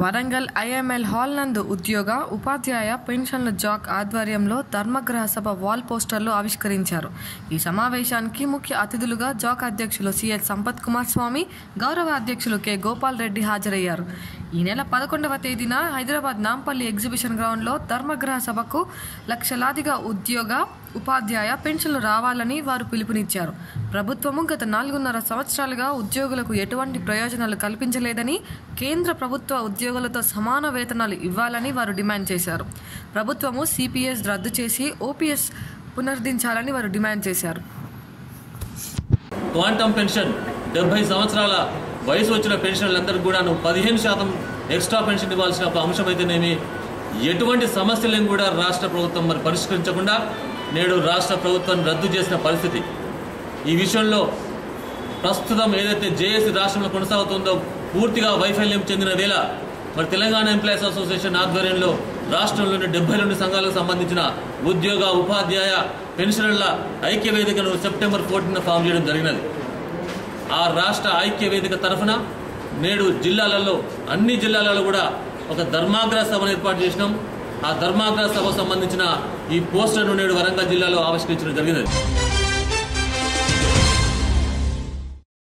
Warangal IML hall నందు ఉద్యోగ ఉపాధ్యాయ పెన్షన్ల జాక్ ఆధ్వర్యంలో ధర్మగ్రహ సభ వాల్ పోస్టర్లు ఆవిష్కరించారు ఈ సమావేశానికి ముఖ్య అతిథులుగా జాక్ అధ్యక్షులు సిఎస్ సంపత్ కుమార్ స్వామి గౌరవ అధ్యక్షులు కె గోపాల్ రెడ్డి హాజరయ్యారు ఈ నెల పదకొండవ తేదీన హైదరాబాద్ నాంపల్లి ఎగ్జిబిషన్ గ్రౌండ్లో ధర్మగ్రహ సభకు లక్షలాదిగా ఉద్యోగ ఉపాధ్యాయ పెన్షన్లు రావాలని వారు పిలుపునిచ్చారు ప్రభుత్వము గత నాలుగున్నర సంవత్సరాలుగా ఉద్యోగులకు ఎటువంటి ప్రయోజనాలు కల్పించలేదని కేంద్ర ప్రభుత్వ ఉద్యోగులతో సమాన వేతనాలు ఇవ్వాలని వారు డిమాండ్ చేశారు ప్రభుత్వము సిపిఎస్ రద్దు చేసి ఓపీఎస్ పునరుద్ధరించాలని వారు డిమాండ్ చేశారు క్వాంటమ్ పెన్షన్ డెబ్బై సంవత్సరాల వయసు వచ్చిన పెన్షన్లందరికీ కూడాను పదిహేను శాతం ఎక్స్ట్రా పెన్షన్ ఇవ్వాల్సిన ఒక అంశం అయితేనేమి ఎటువంటి సమస్యలను కూడా రాష్ట్ర ప్రభుత్వం మరి పరిష్కరించకుండా నేడు రాష్ట్ర ప్రభుత్వం రద్దు చేసిన పరిస్థితి ఈ విషయంలో ప్రస్తుతం ఏదైతే జేఏసీ రాష్ట్రంలో కొనసాగుతుందో పూర్తిగా వైఫల్యం చెందిన వేళ మరి తెలంగాణ ఎంప్లాయీస్ అసోసియేషన్ ఆధ్వర్యంలో రాష్ట్రంలోని డెబ్బై రెండు సంఘాలకు సంబంధించిన ఉద్యోగ ఉపాధ్యాయ పెన్షనర్ల ఐక్య వేదికను సెప్టెంబర్ ఫోర్టీన్ ఫామ్ చేయడం జరిగినది ఆ రాష్ట్ర ఐక్య వేదిక తరఫున నేడు జిల్లాలలో అన్ని జిల్లాలలో కూడా ఒక ధర్మాగ్రహ సభను ఏర్పాటు చేసినాం ఆ ధర్మాగ్రహ సభకు సంబంధించిన ఈ పోస్టర్ను నేడు వరంగల్ జిల్లాలో ఆవిష్కరించడం జరిగినది